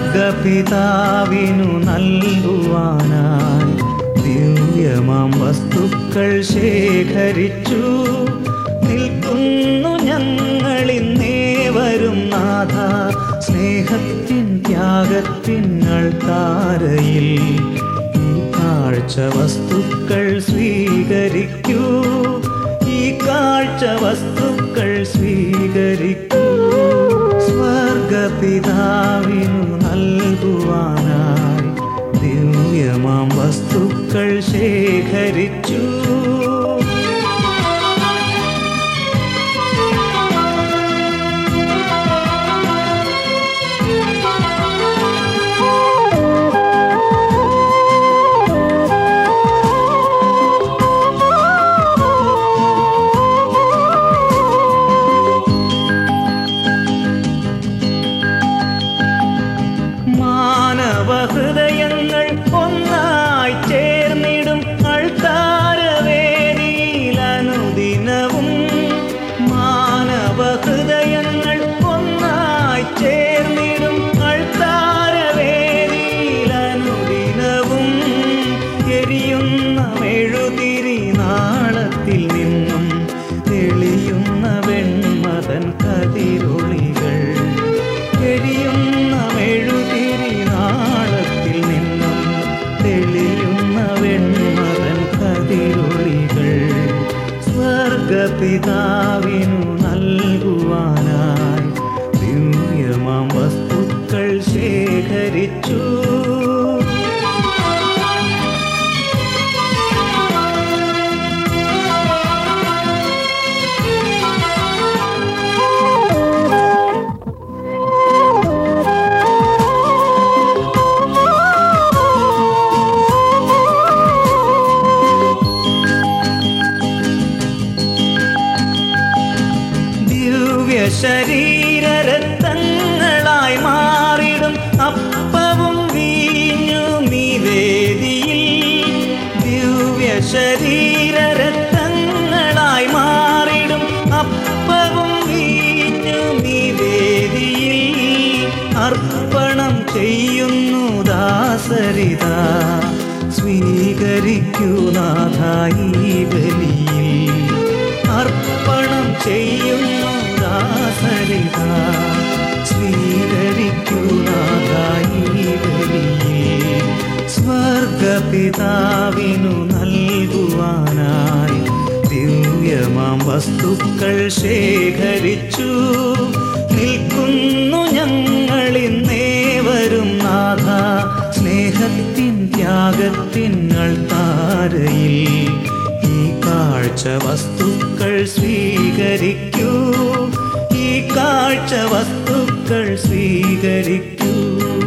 സ്വർഗപിതാവിനു നൽകുവാനായി ദിവ്യമാം വസ്തുക്കൾ ശേഖരിച്ചു നിൽക്കുന്നു ഞങ്ങളിന്നേവരും നാഥ സ്നേഹത്തിൻ ത്യാഗത്തിനൾ താരയിൽ ഈ കാഴ്ച വസ്തുക്കൾ സ്വീകരിക്കൂ ഈ കാഴ്ച വസ്തുക്കൾ സ്വീകരിക്കൂ സ്വർഗപിതാവിനു നൽകുവാനായി ദിവ്യമാം വസ്തുക്കൾ ശേഖരിച്ചു മാനവഹൃദയങ്ങൾ ഒന്നായി ചേർന്നിടും അൾത്താരവേദിയിൽ അനുദിനവും മാനവഹൃദയങ്ങൾ ഒന്നായി ചേർന്നിടും അൾത്താരവേദിയിൽ അനുദിനവും എരിയുന്ന മെഴുതിരി നാളത്തിൽ നിന്നും തെളിയുന്ന വെൺമതൻ കതിരൊളികൾ എരിയുന്ന മെഴുതിരി നാളത്തിൽ നിന്നും തെളിയുന്ന വെൺമതൻ കതിരൊളികൾ സ്വർഗപിതാവിനു നൽകുവാനായി ദിവ്യമാം വസ്തുക്കൾ ശേഖരിച്ചു ദിവ്യ ശരീരരത്നങ്ങളായി മാറിടും അപ്പവും വീഞ്ഞു നിവേദിയിൽ ദിവ്യ ശരീരരത്നങ്ങളായി മാറിടും അപ്പവും വീഞ്ഞു നിവേദിയിൽ അർപ്പണം ചെയ്യുന്നു ദാസരിത സ്വീകരിക്കൂ നാഥായി ബലിയിൽ അർപ്പണം ചെയ്യുന്നു ദാസരിത സ്വീകരിക്കൂ നാഥായി ബലിയിൽ സ്വർഗപിതാവിനു നൽകുവാനായി ദിവ്യമാം വസ്തുക്കൾ ശേഖരിച്ചു നിൽക്കുന്നു ഞങ്ങളിന്നേവരും നാഥ സ്നേഹത്തിൻ ത്യാഗത്തിനൾ താരയിൽ ഈ കാഴ്ച വസ്തുക്കൾ സ്വീകരിക്കൂ ഈ കാഴ്ച വസ്തുക്കൾ സ്വീകരിക്കൂ